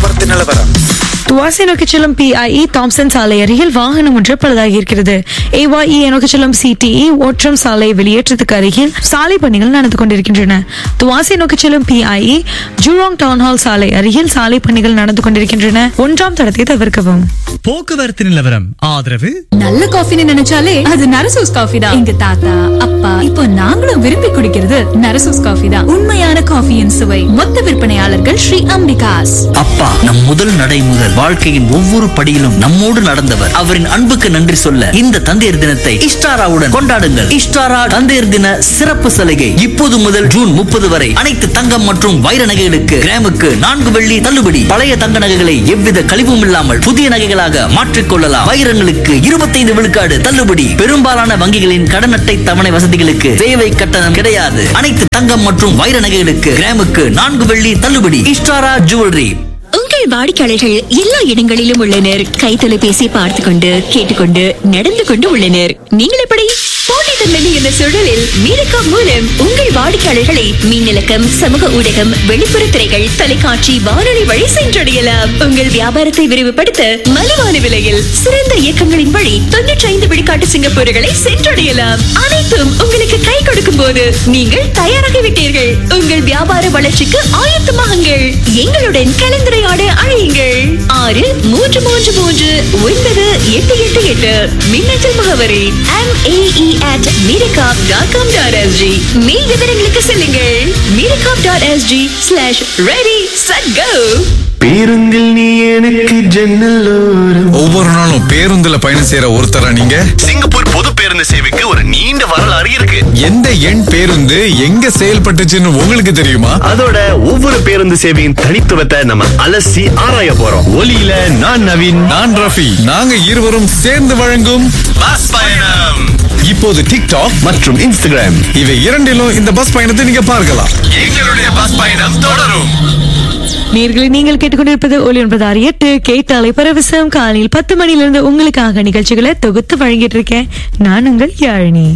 போக்குவரத்து நிலவரம் துவாசி நோக்கி செல்லும் பிஐஇ தாம்சன் சாலை அருகில் வாகனம் ஒன்று பழுதாகி இருக்கிறது ஏவாஇ நோக்கி செல்லும் சிடிஇ ஓற்றம் சாலை வெளியேற்றத்துக்கு அருகில் சாலை பணிகள் நடந்து கொண்டிருக்கின்றன துவாசி நோக்கி செல்லும் பிஐஇ ஜூராங் டவுன் ஹால் சாலை அருகில் சாலை பணிகள் நடந்து கொண்டிருக்கின்றன ஒன்றாம் தடத்தை தவிர்க்கவும் போக்குவரத்து நிலவரம் ஆதரவு நல்ல காஃபின்னு நினைச்சாலே அது நரசூஸ் காஃபி தான் எங்க தாத்தா அப்பா இப்போ நாங்களும் விரும்பி குடிக்கிறது நரசூஸ் காஃபி தான் உண்மையான காஃபியின் சுவை மொத்த விற்பனையாளர்கள் ஸ்ரீ அம்பிகாஸ் அப்பா நம் முதல் நடை முதல் வாழ்க்கையின் ஒவ்வொரு படியிலும் நம்மோடு நடந்தவர் அவரின் அன்புக்கு நன்றி சொல்ல இந்த தந்தையர் தினத்தை இஷ்டாராவுடன் கொண்டாடுங்கள் இஷ்டாரா தந்தையர் தின சிறப்பு சலுகை இப்போது முதல் ஜூன் முப்பது வரை அனைத்து தங்கம் மற்றும் வைர நகைகளுக்கு கிராமுக்கு நான்கு வெள்ளி தள்ளுபடி பழைய தங்க நகைகளை எவ்வித கழிவும் இல்லாமல் புதிய நகைகளாக மாற்றிக் கொள்ளலாம் வைரங்களுக்கு இருபத்தைந்து விழுக்காடு தள்ளுபடி பெரும்பாலான வங்கிகளின் கடன் அட்டை தவணை வசதிகளுக்கு தேவை கட்டணம் கிடையாது அனைத்து தங்கம் மற்றும் வைர நகைகளுக்கு கிராமுக்கு நான்கு வெள்ளி தள்ளுபடி இஷ்டாரா ஜுவல்லரி உங்கள் வாடிக்கையாளர்கள் எல்லா இடங்களிலும் உள்ளனர் கை தொலைபேசி பார்த்து கொண்டு கேட்டுக்கொண்டு நடந்து கொண்டு உள்ளனர் நீங்கள் எப்படி போட்டி தன்மை என்ற சூழலில் மீரக்கா மூலம் உங்கள் வாடிக்கையாளர்களை மின்னலக்கம் சமூக ஊடகம் வெளிப்புற திரைகள் தொலைக்காட்சி வானொலி வழி சென்றடையலாம் உங்கள் வியாபாரத்தை விரிவுபடுத்த மலிவான விலையில் சிறந்த இயக்கங்களின் வழி தொன்னூற்றி ஐந்து விழுக்காட்டு சிங்கப்பூர்களை சென்றடையலாம் அனைத்தும் உங்களுக்கு கை கொடுக்கும் போது நீங்கள் தயாராகிவிட்டீர்கள் உங்கள் வியாபார வளர்ச்சிக்கு ஆயத்தமாகுங்கள் எங்களுடன் கலந்துரையாட அழையுங்கள் ஆறு மூன்று மூன்று மூன்று ஒன்பது எட்டு எட்டு எட்டு மின்னஞ்சல் முகவரி எம் ஏஇ அட் மீரகாப் டாட் காம் டாட் எஸ்ஜி மேல் விவரங்களுக்கு செல்லுங்கள் மீரகாப் dot SG slash ready set go பேருந்தில் நீ எனக்கு ஜன்னலோரம் ஒவ்வொரு நாளும் பேருந்துல பயணம் செய்யற ஒருத்தரா நீங்க சிங்கப்பூர் பொது பேருந்து சேவைக்கு ஒரு நீண்ட வரலாறு இருக்கு எந்த எண் பேருந்து எங்க செயல்பட்டுச்சுன்னு உங்களுக்கு தெரியுமா அதோட ஒவ்வொரு பேருந்து சேவையின் தனித்துவத்தை நம்ம அலசி ஆராய போறோம் ஒலியில நான் நவீன் நான் ரஃபி நாங்க இருவரும் சேர்ந்து வழங்கும் பஸ் பயணம் இப்போது டிக்டாக் மற்றும் இன்ஸ்டாகிராம் இவை இரண்டிலும் இந்த பஸ் பயணத்தை நீங்க பார்க்கலாம் எங்களுடைய பஸ் பயணம் தொடரும் நேர்களை நீங்கள் கேட்டுக்கொண்டிருப்பது ஒலி ஒன்பது ஆறு எட்டு கேட்டாலை பரவசம் காலையில் பத்து மணியிலிருந்து உங்களுக்காக நிகழ்ச்சிகளை தொகுத்து வழங்கிட்டு இருக்கேன் நான் உங்கள் யாழினி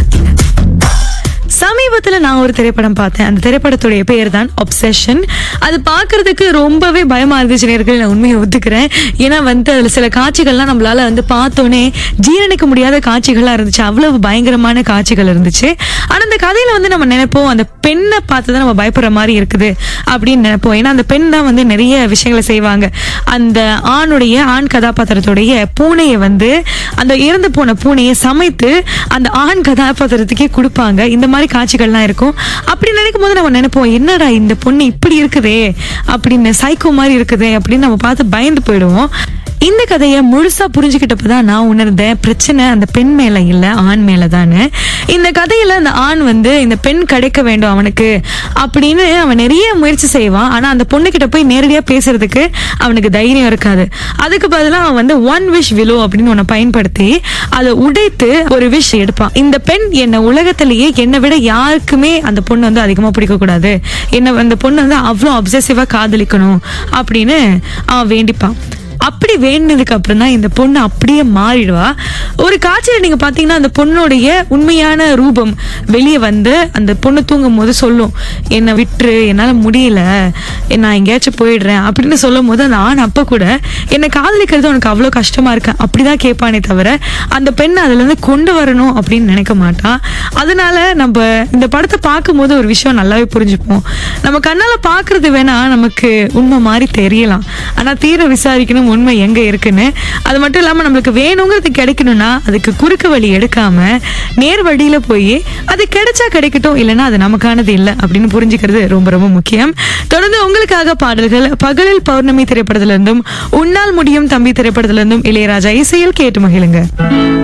சமீபத்துல நான் ஒரு திரைப்படம் பார்த்தேன் அந்த திரைப்படத்துடைய பெயர் தான் ஒப்செஷன் அது பார்க்கிறதுக்கு ரொம்பவே பயமா இருந்துச்சு நேர்கள் நான் உண்மையை ஒத்துக்கிறேன் ஏன்னா வந்து அதுல சில காட்சிகள்லாம் நம்மளால வந்து பார்த்தோன்னே ஜீரணிக்க முடியாத காட்சிகளா இருந்துச்சு அவ்வளவு பயங்கரமான காட்சிகள் இருந்துச்சு ஆனா அந்த கதையில வந்து நம்ம நினைப்போம் அந்த பெண்ணை பார்த்து தான் நம்ம பயப்படுற மாதிரி இருக்குது அப்படின்னு நினைப்போம் ஏன்னா அந்த பெண் தான் வந்து நிறைய விஷயங்களை செய்வாங்க அந்த ஆணுடைய ஆண் கதாபாத்திரத்துடைய பூனையை வந்து அந்த இறந்து போன பூனையை சமைத்து அந்த ஆண் கதாபாத்திரத்துக்கே கொடுப்பாங்க இந்த மாதிரி காட்சிகள்லாம் இருக்கும் அப்படி நினைக்கும் போது நம்ம நினைப்போம் என்னடா இந்த பொண்ணு இப்படி இருக்குதே அப்படின்னு சைக்கோ மாதிரி இருக்குதே அப்படின்னு நம்ம பார்த்து பயந்து போயிடுவோம் இந்த கதையை முழுசா புரிஞ்சுக்கிட்டப்பதான் நான் உணர்ந்தேன் பிரச்சனை அந்த பெண் மேல இல்ல ஆண் மேல தானே இந்த கதையில அந்த ஆண் வந்து இந்த பெண் கிடைக்க வேண்டும் அவனுக்கு அப்படின்னு அவன் நிறைய முயற்சி செய்வான் ஆனா அந்த பொண்ணு கிட்ட போய் நேரடியா பேசுறதுக்கு அவனுக்கு தைரியம் இருக்காது அதுக்கு பதிலா அவன் வந்து ஒன் விஷ் விலோ அப்படின்னு ஒண்ணு பயன்படுத்தி அதை உடைத்து ஒரு விஷ் எடுப்பான் இந்த பெண் என்ன உலகத்திலேயே என்னை விட யாருக்குமே அந்த பொண்ணு வந்து அதிகமா பிடிக்க கூடாது என்ன அந்த பொண்ணு வந்து அவ்வளோ அப்சசிவா காதலிக்கணும் அப்படின்னு அவன் வேண்டிப்பான் அப்படி வேணுனதுக்கு அப்புறம் தான் இந்த பொண்ணு அப்படியே மாறிடுவா ஒரு காட்சியில நீங்க பாத்தீங்கன்னா அந்த பொண்ணுடைய உண்மையான ரூபம் வெளியே வந்து அந்த பொண்ணு தூங்கும் போது சொல்லும் என்னை விட்டுரு என்னால முடியல நான் எங்கேயாச்சும் போயிடுறேன் அப்படின்னு சொல்லும் போது அந்த ஆண் அப்ப கூட என்னை காதலிக்கிறது உனக்கு அவ்வளவு கஷ்டமா இருக்கு அப்படிதான் கேட்பானே தவிர அந்த பெண்ணை அதுல இருந்து கொண்டு வரணும் அப்படின்னு நினைக்க மாட்டான் அதனால நம்ம இந்த படத்தை பார்க்கும்போது ஒரு விஷயம் நல்லாவே புரிஞ்சுப்போம் நம்ம கண்ணால பாக்குறது வேணா நமக்கு உண்மை மாதிரி தெரியலாம் ஆனா தீர விசாரிக்கணும் உண்மை எங்க இருக்குன்னு அது மட்டும் இல்லாம நம்மளுக்கு வேணுங்கிறது கிடைக்கணும்னா அதுக்கு குறுக்கு வழி எடுக்காம நேர் வழியில போய் அது கிடைச்சா கிடைக்கட்டும் இல்லைன்னா அது நமக்கானது இல்லை அப்படின்னு புரிஞ்சுக்கிறது ரொம்ப ரொம்ப முக்கியம் தொடர்ந்து உங்களுக்காக பாடல்கள் பகலில் பௌர்ணமி திரைப்படத்திலிருந்தும் உன்னால் முடியும் தம்பி திரைப்படத்திலிருந்தும் இளையராஜா இசையில் கேட்டு மகிழுங்க